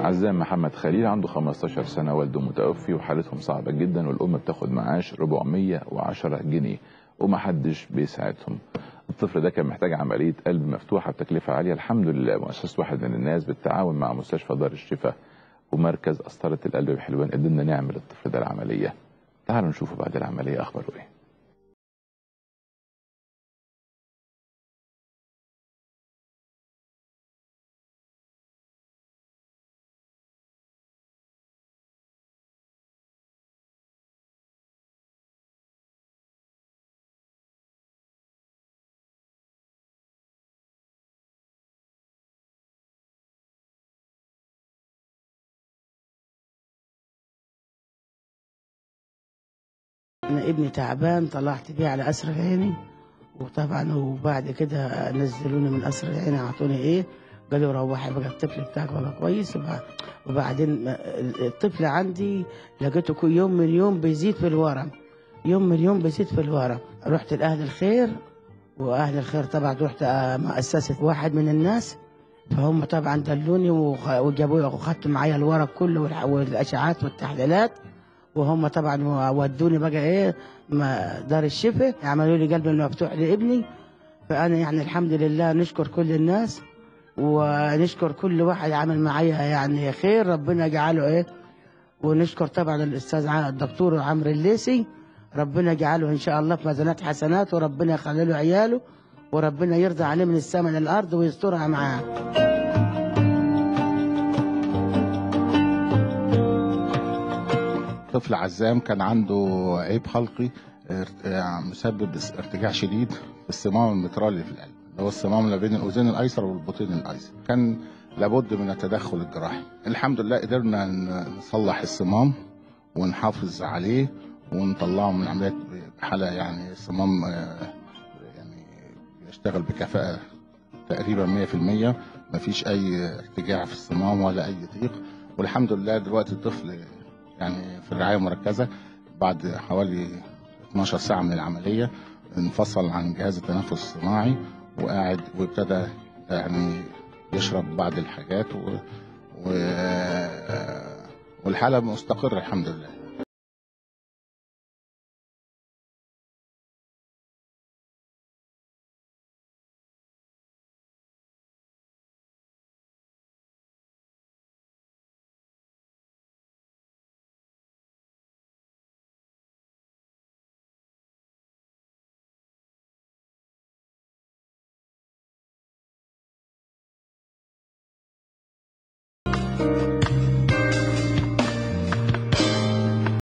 عزام محمد خليل عنده 15 سنة والده متوفي وحالتهم صعبة جدا والأم بتاخد معاش 410 جنيه ومحدش بيساعدهم الطفل ده كان محتاج عملية قلب مفتوحة بتكلفة عالية الحمد لله مؤسسة واحد من الناس بالتعاون مع مستشفى دار الشفاء ومركز قسطرة القلب بحلوان قدرنا نعمل الطفل ده العملية تعالوا نشوفه بعد العملية أخباره إيه انا ابني تعبان طلعت بيه على قصر العيني وطبعا وبعد كده نزلوني من قصر العيني اعطوني ايه قالوا روحي بقى الطفل بتاعك بقى كويس وبع- وبعدين ما- الطفل عندي لقيته كل يوم من يوم بيزيد في الورم يوم من يوم بيزيد في الورم رحت لاهل الخير واهل الخير طبعا رحت آه، مؤسسه واحد من الناس فهم طبعا دلوني وخ- وجابوا وخدت معايا الورق كله والح- والاشعاعات والتحليلات وهم طبعا ودوني بقى ايه ما دار الشفاء عملوا لي قلب مفتوح لابني فانا يعني الحمد لله نشكر كل الناس ونشكر كل واحد عمل معايا يعني خير ربنا يجعله ايه ونشكر طبعا الاستاذ ع- الدكتور عمرو الليسي ربنا يجعله ان شاء الله في ميزانات حسنات وربنا يخلي له عياله وربنا يرضى عليه من السماء للارض ويسترها معاه طفل عزام كان عنده عيب خلقي ارت- آه، مسبب اس- ارتجاع شديد في الصمام المترالي في القلب اللي هو الصمام ما بين الاذين الايسر والبطين الايسر كان لابد من التدخل الجراحي الحمد لله قدرنا ن- نصلح الصمام ونحافظ عليه ونطلعه من العمليات بحاله يعني الصمام آه، يعني يشتغل بكفاءه تقريبا 100% مفيش اي ارتجاع في الصمام ولا اي ضيق والحمد لله دلوقتي الطفل يعني في الرعايه المركزه بعد حوالي 12 ساعه من العمليه انفصل عن جهاز التنفس الصناعي وقاعد وابتدى يعني يشرب بعض الحاجات و... و... والحاله مستقره الحمد لله